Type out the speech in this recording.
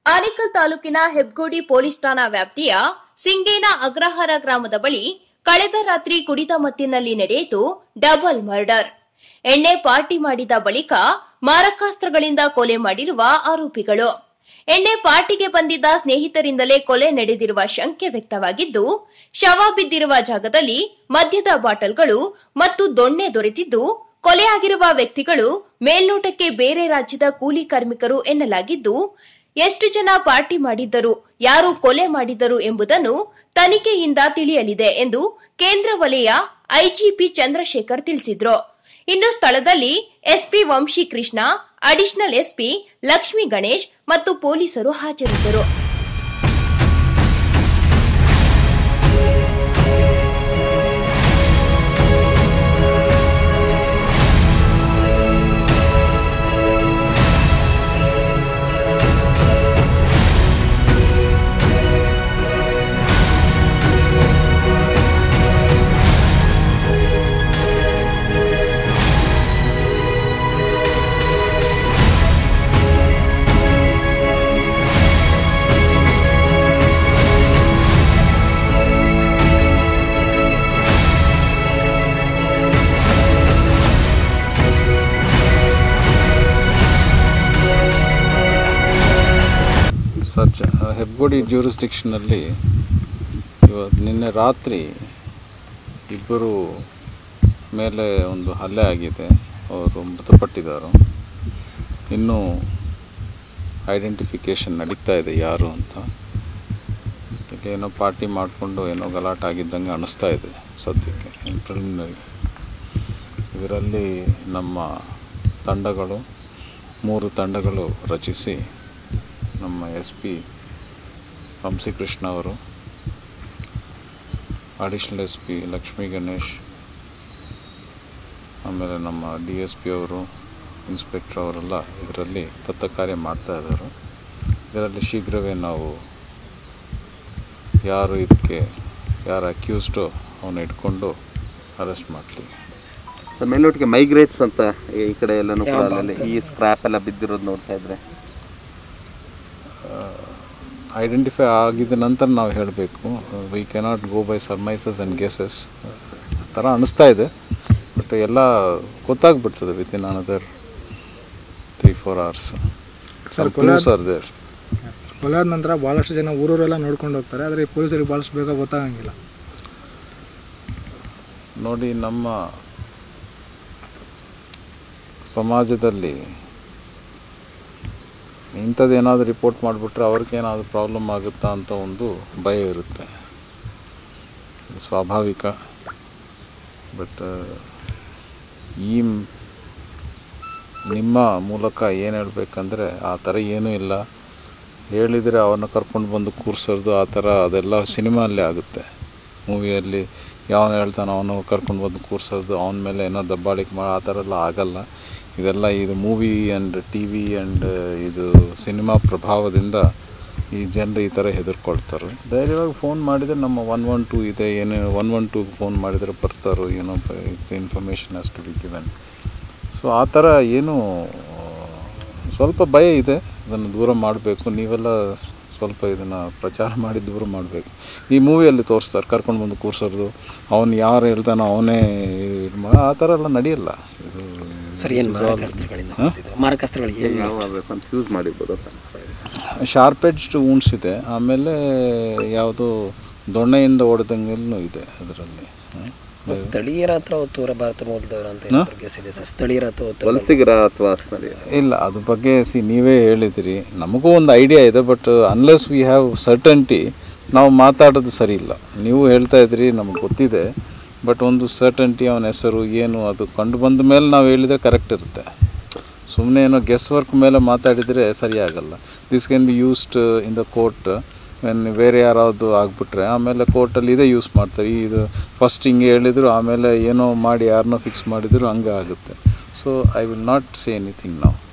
ಆನೇಕಲ್ ತಾಲೂಕಿನ ಹೆಬ್ಗೋಡಿ ಪೊಲೀಸ್ ಠಾಣಾ ವ್ಯಾಪ್ತಿಯ ಸಿಂಗೇನ ಅಗ್ರಹಾರ ಗ್ರಾಮದ ಬಳಿ ಕಳೆದ ರಾತ್ರಿ ಕುಡಿದ ಮತ್ತಿನಲ್ಲಿ ನಡೆಯಿತು ಡಬಲ್ ಮರ್ಡರ್ ಎಣ್ಣೆ ಪಾರ್ಟಿ ಮಾಡಿದ ಬಳಿಕ ಮಾರಕಾಸ್ತ್ರಗಳಿಂದ ಕೊಲೆ ಮಾಡಿರುವ ಆರೋಪಿಗಳು ಎಣ್ಣೆ ಪಾರ್ಟಿಗೆ ಬಂದಿದ್ದ ಸ್ನೇಹಿತರಿಂದಲೇ ಕೊಲೆ ನಡೆದಿರುವ ಶಂಕೆ ವ್ಯಕ್ತವಾಗಿದ್ದು ಶವ ಬಿದ್ದಿರುವ ಜಾಗದಲ್ಲಿ ಮದ್ಯದ ಬಾಟಲ್ಗಳು ಮತ್ತು ದೊಣ್ಣೆ ದೊರೆತಿದ್ದು ಕೊಲೆಯಾಗಿರುವ ವ್ಯಕ್ತಿಗಳು ಮೇಲ್ನೋಟಕ್ಕೆ ಬೇರೆ ರಾಜ್ಯದ ಕೂಲಿ ಕಾರ್ಮಿಕರು ಎನ್ನಲಾಗಿದ್ದು ಎಷ್ಟು ಜನ ಪಾರ್ಟಿ ಮಾಡಿದ್ದರು ಯಾರು ಕೊಲೆ ಮಾಡಿದ್ದರು ಎಂಬುದನ್ನು ತನಿಖೆಯಿಂದ ತಿಳಿಯಲಿದೆ ಎಂದು ಕೇಂದ್ರ ವಲಯ ಐಜಿಪಿ ಚಂದ್ರಶೇಖರ್ ತಿಳಿಸಿದ್ರು ಇನ್ನು ಸ್ಥಳದಲ್ಲಿ SP Vamshi Krishna additional SP Lakshmi Ganesh ಮತ್ತು ಪೊಲೀಸರು ಹಾಜರಿದ್ದರು ಸರ್ ಚ ಹೆಬ್ಗೋಡಿ ಜ್ಯೂರಿಸ್ಡಿಕ್ಷನಲ್ಲಿ ಇವತ್ತು ನಿನ್ನೆ ರಾತ್ರಿ ಇಬ್ಬರು ಮೇಲೆ ಒಂದು ಹಲ್ಲೆ ಆಗಿದೆ ಅವರು ಮೃತಪಟ್ಟಿದ್ದಾರೆ ಇನ್ನೂ ಐಡೆಂಟಿಫಿಕೇಷನ್ ನಡೀತಾ ಇದೆ ಯಾರು ಅಂತ ಈಗ ಏನೋ ಪಾರ್ಟಿ ಮಾಡಿಕೊಂಡು ಏನೋ ಗಲಾಟೆ ಆಗಿದ್ದಂಗೆ ಅನಿಸ್ತಾ ಇದೆ ಸದ್ಯಕ್ಕೆ ಪ್ರಿಲಿಮಿನರಿ ಇದರಲ್ಲಿ ನಮ್ಮ ತಂಡಗಳು ಮೂರು ತಂಡಗಳು ರಚಿಸಿ ನಮ್ಮ ಎಸ್ ಪಿ ವಂಶಿಕೃಷ್ಣ ಅವರು additional S P Lakshmi Ganesh ಆಮೇಲೆ ನಮ್ಮ ಡಿ ಎಸ್ ಪಿ ಅವರು ಇನ್ಸ್ಪೆಕ್ಟರ್ ಅವರೆಲ್ಲ ಇದರಲ್ಲಿ ತತ್ತ ಕಾರ್ಯ ಮಾಡ್ತಾ ಇದ್ದಾರೆ ಇದರಲ್ಲಿ ಶೀಘ್ರವೇ ನಾವು ಯಾರು ಇದಕ್ಕೆ ಯಾರು ಅಕ್ಯೂಸ್ಡು ಅವನ್ನ ಇಟ್ಕೊಂಡು ಅರೆಸ್ಟ್ ಮಾಡ್ತೀವಿ ಸೊ ಮೇಲ್ನೋಟಿಗೆ ಮೈಗ್ರೇಟ್ಸ್ ಅಂತ ಈ ಕಡೆ ಎಲ್ಲನೂ ಕೂಡ ಅಲ್ಲಲ್ಲಿ ಈ ಸ್ಕ್ರಾಪ್ ಎಲ್ಲ ಬಿದ್ದಿರೋದು ನೋಡ್ತಾ ಇದ್ರೆ ಐಡೆಂಟಿಫೈ ಆಗಿದ ನಂತರ ನಾವು ಹೇಳಬೇಕು we cannot go by surmises and guesses ಆ ಥರ ಅನಿಸ್ತಾ ಇದೆ ಬಟ್ ಎಲ್ಲ ಗೊತ್ತಾಗ್ಬಿಡ್ತದೆ within another three four hours sir, ಕೊಲೆ- ಸರ್ ದೇರ್ ಕೊಲೆ ಆದ ನಂತರ ಭಾಳಷ್ಟು ಜನ ಊರೂರೆಲ್ಲ ನೋಡ್ಕೊಂಡು ಹೋಗ್ತಾರೆ ಆದರೆ ಈ ಪೊಲೀಸರಿಗೆ ಭಾಳಷ್ಟು ಬೇಗ ಗೊತ್ತಾಗಂಗಿಲ್ಲ ನೋಡಿ ನಮ್ಮ ಸಮಾಜದಲ್ಲಿ ಇಂಥದ್ದು ಏನಾದರೂ ರಿಪೋರ್ಟ್ ಮಾಡಿಬಿಟ್ರೆ ಅವ್ರಿಗೇನಾದರೂ ಪ್ರಾಬ್ಲಮ್ ಆಗುತ್ತಾ ಅಂತ ಒಂದು ಭಯ ಇರುತ್ತೆ ಇದು ಸ್ವಾಭಾವಿಕ ಬಟ್ ಈ ಮ್- ನಿಮ್ಮ ಮೂಲಕ ಏನು ಹೇಳಬೇಕಂದ್ರೆ ಆ ಥರ ಏನೂ ಇಲ್ಲ ಹೇಳಿದರೆ ಅವನ್ನ ಕರ್ಕೊಂಡು ಬಂದು ಕೂರ್ಸೋದು ಆ ಥರ ಅದೆಲ್ಲ ಸಿನಿಮಾಲ್ಲೇ ಆಗುತ್ತೆ ಮೂವಿಯಲ್ಲಿ ಯಾವನು ಹೇಳ್ತಾನೆ ಅವನು ಕರ್ಕೊಂಡು ಬಂದು ಕೂರ್ಸೋದು ಅವನ ಮೇಲೆ ಏನೋ ದಬ್ಬಾಳಿಕೆ ಮಾಡಿ ಆ ಥರ ಎಲ್ಲ ಆಗಲ್ಲ ಇದೆಲ್ಲ ಇದು movie and T V and ಇದು ಸಿನಿಮಾ ಪ್ರಭಾವದಿಂದ ಈ ಜನರು ಈ ಥರ ಹೆದರ್ಕೊಳ್ತಾರೆ ಧೈರ್ಯವಾಗಿ ಫೋನ್ ಮಾಡಿದರೆ ನಮ್ಮ ಒನ್ ಒನ್ ಟೂ ಇದೆ ಏನು ಒನ್ ಒನ್ ಟೂಗೆ ಫೋನ್ ಮಾಡಿದರೆ ಬರ್ತಾರೋ ಏನೋ ಇನ್ಫಾರ್ಮೇಷನ್ ಅಷ್ಟು ಬಿ ಗಿವೆನ್ ಸೊ ಆ ಥರ ಏನು ಆ, ಸ್ವಲ್ಪ ಭಯ ಇದೆ ಇದನ್ನು ದೂರ ಮಾಡಬೇಕು ನೀವೆಲ್ಲ ಸ್ವಲ್ಪ ಇದನ್ನು ಪ್ರಚಾರ ಮಾಡಿ ದೂರ ಮಾಡಬೇಕು ಈ ಮೂವಿಯಲ್ಲಿ ತೋರಿಸ್ತಾರೆ ಕರ್ಕೊಂಡು ಬಂದು ಕೂರ್ಸೋದು ಅವನು ಯಾರು ಹೇಳ್ತಾನೋ ಅವನೇ ಇದು ಮಾ ಆ ಥರ ಎಲ್ಲ ನಡೆಯಲ್ಲ ಇದು ಸರ್ ಏನು ಮಾರಕಾಸ್ತ್ರಗಳಿಂದ ಬಂದಿದೆ? ಮಾರಕಾಸ್ತ್ರಗಳು ಏನು ಯಾವ ಕನ್ಫ್ಯೂಸ್ ಮಾಡಿರ್ಬೋದು ಅಂತ ಅನ್ಸ್ತಾ ಇದೆ. ಶಾರ್ಪ್ ಎಡ್ಜ್ಡ್ ವೂಂಡ್ಸ್ ಇದೆ ಆಮೇಲೆ ಯಾವುದು ದೊಣ್ಣೆಯಿಂದ ಹೊಡೆದಂಗೆಲ್ಲೂ ಇದೆ ಅದರಲ್ಲಿ ಸ್ಥಳೀಯರ ಅಥವಾ ಉತ್ತರ ಭಾರತ ಮೂಲದವರು ಅಂತ ಏನಾದ್ರು guess ಇದೆ ಸರ್ ಸ್ಥಳೀಯರ ಅಥವಾ ಉತ್ತರ ವಲಸಿಗರ ಅಥವಾ ಸ್ಥಳೀಯ ಇಲ್ಲ ಅದ್ರ ಬಗ್ಗೆ ಸಿ ನೀವೇ ಹೇಳಿದಿರಿ ನಮಗೂ ಒಂದು ಐಡಿಯಾ ಇದೆ but unless we have certainty ನಾವು ಮಾತಾಡೋದು ಸರಿ ಇಲ್ಲ ನೀವು ಹೇಳ್ತಾ ಇದ್ರಿ ನಮ್ಗೆ ಗೊತ್ತಿದೆ ಬಟ್ ಒಂದು ಸರ್ಟನ್ಟಿ ಅವನ ಹೆಸರು ಏನು ಅದು ಕಂಡು ಬಂದ ಮೇಲೆ ನಾವು ಹೇಳಿದರೆ ಕರೆಕ್ಟ್ ಇರುತ್ತೆ ಸುಮ್ಮನೆ ಏನೋ ಗೆಸ್ ವರ್ಕ್ ಮೇಲೆ ಮಾತಾಡಿದರೆ ಸರಿ ಆಗಲ್ಲ this can be used in the court ಬೇರೆ ಯಾರಾವುದು ಆಗಿಬಿಟ್ರೆ ಆಮೇಲೆ ಕೋರ್ಟಲ್ಲಿ ಇದೇ ಯೂಸ್ ಮಾಡ್ತಾರೆ ಈ ಇದು ಫಸ್ಟ್ ಹಿಂಗೆ ಹೇಳಿದರು ಆಮೇಲೆ ಏನೋ ಮಾಡಿ ಯಾರನ್ನೋ ಫಿಕ್ಸ್ ಮಾಡಿದ್ರು ಹಂಗೆ ಆಗುತ್ತೆ so I will not say anything ನಾವು